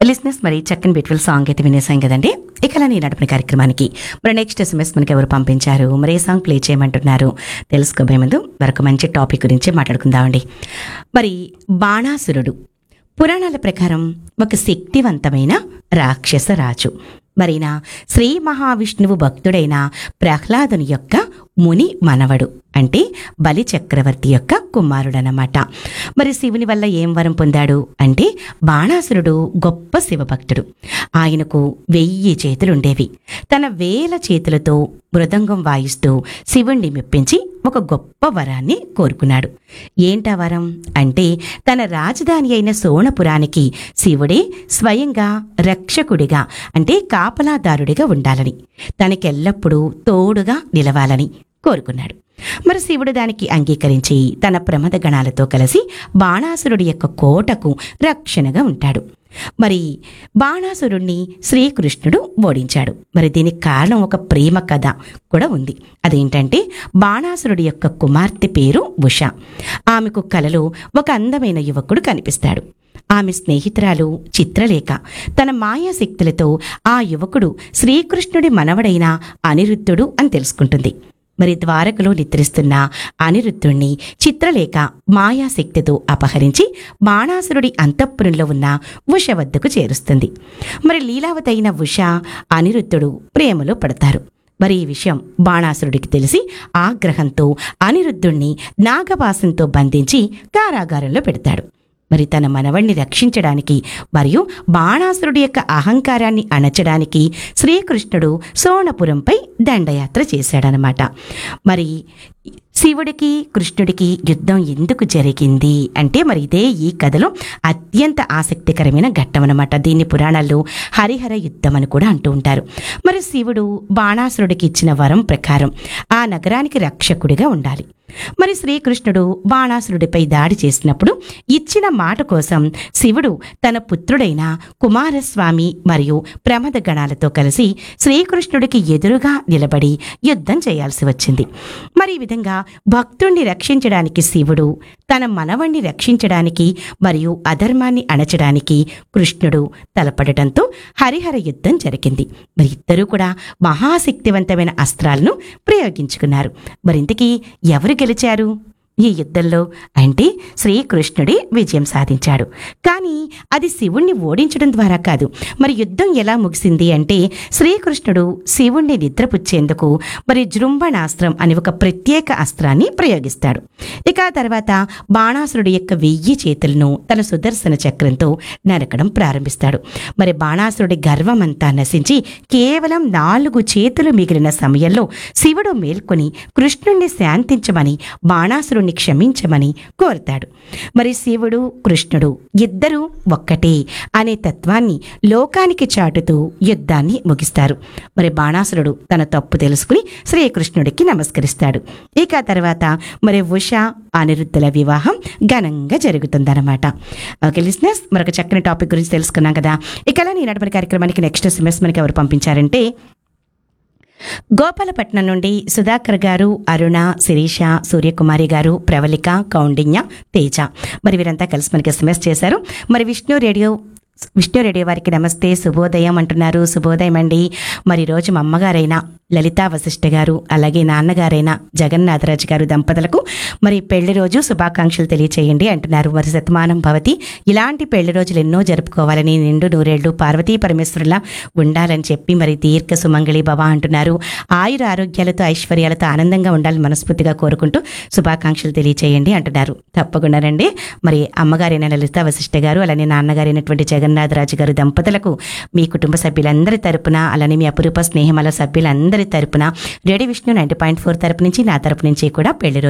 లిస్నెస్ మరి చక్కని beautiful song అయితే వినేసాం కదండి ఇక అలా నేను నడిపిన కార్యక్రమానికి మరి నెక్స్ట్ ఎస్ఎంఎస్ మనకి ఎవరు పంపించారు మరి ఏ సాంగ్ ప్లే చేయమంటున్నారు తెలుసుకోబోయే ముందు మరొక మంచి టాపిక్ గురించి మాట్లాడుకుందామండి మరి బాణాసురుడు పురాణాల ప్రకారం ఒక శక్తివంతమైన రాక్షస రాజు మరినా శ్రీ మహావిష్ణువు భక్తుడైన ప్రహ్లాదుని యొక్క ముని మనవడు అంటే బలి చక్రవర్తి యొక్క కుమారుడనమాట మరి శివుని వల్ల ఏం వరం పొందాడు అంటే బాణాసురుడు గొప్ప శివభక్తుడు ఆయనకు వెయ్యి చేతులుండేవి తన వేల చేతులతో మృదంగం వాయిస్తూ శివుణ్ణి మెప్పించి ఒక గొప్ప వరాన్ని కోరుకున్నాడు ఏంటా వరం అంటే తన రాజధాని అయిన సోణపురానికి శివుడే స్వయంగా రక్షకుడిగా అంటే కాపలాదారుడిగా ఉండాలని తనకెల్లప్పుడూ తోడుగా నిలవాలని కోరుకున్నాడు మరి శివుడు దానికి అంగీకరించి తన ప్రమద గణాలతో కలిసి బాణాసురుడి యొక్క కోటకు రక్షణగా ఉంటాడు మరి బాణాసురుణ్ణి శ్రీకృష్ణుడు ఓడించాడు మరి దీనికి కారణం ఒక ప్రేమ కథ కూడా ఉంది అదేంటంటే బాణాసురుడి యొక్క కుమార్తె పేరు ఉష ఆమెకు కలలో ఒక అందమైన యువకుడు కనిపిస్తాడు ఆమె స్నేహితురాలు చిత్రలేఖ తన మాయాశక్తులతో ఆ యువకుడు శ్రీకృష్ణుడి మనవడైన అనిరుద్ధుడు అని తెలుసుకుంటుంది మరి ద్వారకలో నిద్రిస్తున్న అనిరుద్ధుణ్ణి చిత్రలేఖ మాయాశక్తితో అపహరించి బాణాసురుడి అంతఃపురంలో ఉన్న ఉష వద్దకు చేరుస్తుంది మరి లీలావతైన ఉష అనిరుద్ధుడు ప్రేమలో పడతారు మరి ఈ విషయం బాణాసురుడికి తెలిసి ఆగ్రహంతో అనిరుద్ధుణ్ణి నాగవాసంతో బంధించి కారాగారంలో పెడతాడు మరి తన మనవణ్ణి రక్షించడానికి మరియు బాణాసురుడి యొక్క అహంకారాన్ని అణచడానికి శ్రీకృష్ణుడు సోణపురంపై దండయాత్ర చేశాడనమాట మరి శివుడికి కృష్ణుడికి యుద్ధం ఎందుకు జరిగింది అంటే మరి ఇదే ఈ కథలో అత్యంత ఆసక్తికరమైన ఘట్టం అనమాట దీన్ని పురాణాల్లో హరిహర యుద్ధం అని కూడా అంటూ ఉంటారు మరి శివుడు బాణాసురుడికి ఇచ్చిన వరం ప్రకారం ఆ నగరానికి రక్షకుడిగా ఉండాలి మరి శ్రీకృష్ణుడు బాణాసురుడిపై దాడి చేసినప్పుడు ఇచ్చిన మాట కోసం శివుడు తన పుత్రుడైన కుమారస్వామి మరియు ప్రమద గణాలతో కలిసి శ్రీకృష్ణుడికి ఎదురుగా నిలబడి యుద్ధం చేయాల్సి వచ్చింది మరి ఈ విధంగా భక్తుణ్ణి రక్షించడానికి శివుడు తన మనవణ్ణి రక్షించడానికి మరియు అధర్మాన్ని అణచడానికి కృష్ణుడు తలపడటంతో హరిహర యుద్ధం జరిగింది మరి ఇద్దరూ కూడా మహాశక్తివంతమైన అస్త్రాలను ప్రయోగించుకున్నారు మరింతకీ ఎవరు గెలిచారు ఈ యుద్ధంలో అంటే శ్రీకృష్ణుడే విజయం సాధించాడు కానీ అది శివుణ్ణి ఓడించడం ద్వారా కాదు మరి యుద్ధం ఎలా ముగిసింది అంటే శ్రీకృష్ణుడు శివుణ్ణి నిద్రపుచ్చేందుకు మరి జృంభణాస్త్రం అని ఒక ప్రత్యేక అస్త్రాన్ని ప్రయోగిస్తాడు ఇక ఆ తర్వాత బాణాసురుడి యొక్క వెయ్యి చేతులను తన సుదర్శన చక్రంతో నరకడం ప్రారంభిస్తాడు మరి బాణాసురుడి గర్వమంతా నశించి కేవలం నాలుగు చేతులు మిగిలిన సమయంలో శివుడు మేల్కొని కృష్ణుణ్ణి శాంతించమని బాణాసురుణ్ణి క్షమించమని కోరుతాడు మరి శివుడు కృష్ణుడు ఇద్దరూ ఒక్కటే అనే తత్వాన్ని లోకానికి చాటుతూ యుద్ధాన్ని ముగిస్తారు మరి బాణాసురుడు తన తప్పు తెలుసుకుని శ్రీకృష్ణుడికి నమస్కరిస్తాడు ఇక ఆ తర్వాత మరి ఉష అనిరుద్ధుల వివాహం ఘనంగా జరుగుతుందన్నమాట ఓకే లిస్నెస్ మరొక చక్కని టాపిక్ గురించి తెలుసుకున్నాం కదా ఇక అలా నేను నడపని కార్యక్రమానికి నెక్స్ట్ ఎస్ఎంఎస్ మనకి ఎవరు పంపించారంటే గోపాలపట్నం నుండి సుధాకర్ గారు అరుణ శిరీష సూర్యకుమారి గారు ప్రవళిక కౌండిన్య తేజ మరి వీరంతా కలిసి మనకి ఎస్ఎంఎస్ చేశారు మరి విష్ణు రేడియో విష్ణు రేడియో వారికి నమస్తే శుభోదయం అంటున్నారు శుభోదయం అండి మరి రోజు మా అమ్మగారైన లలితా వశిష్ఠ గారు అలాగే నాన్నగారైన జగన్నాథరాజు గారు దంపతులకు మరి పెళ్లి రోజు శుభాకాంక్షలు తెలియచేయండి అంటున్నారు మరి శతమానం భవతి ఇలాంటి పెళ్లి రోజులు ఎన్నో జరుపుకోవాలని నిండు నూరేళ్లు పార్వతీ పరమేశ్వరులా ఉండాలని చెప్పి మరి దీర్ఘ సుమంగళి భవ అంటున్నారు ఆయుర ఆరోగ్యాలతో ఐశ్వర్యాలతో ఆనందంగా ఉండాలని మనస్ఫూర్తిగా కోరుకుంటూ శుభాకాంక్షలు తెలియచేయండి అంటున్నారు తప్పకుండా రండి మరి అమ్మగారైన లలిత వశిష్ఠ గారు అలానే నాన్నగారైనటువంటి జగన్నాథరాజు గారు దంపతులకు మీ కుటుంబ సభ్యులందరి తరపున అలానే మీ అపురూప స్నేహమల సభ్యులందరి తరపున ready Vishnu ninety point four తరపు నుంచి నా తరపు నుంచి కూడా పెళ్లి రోజు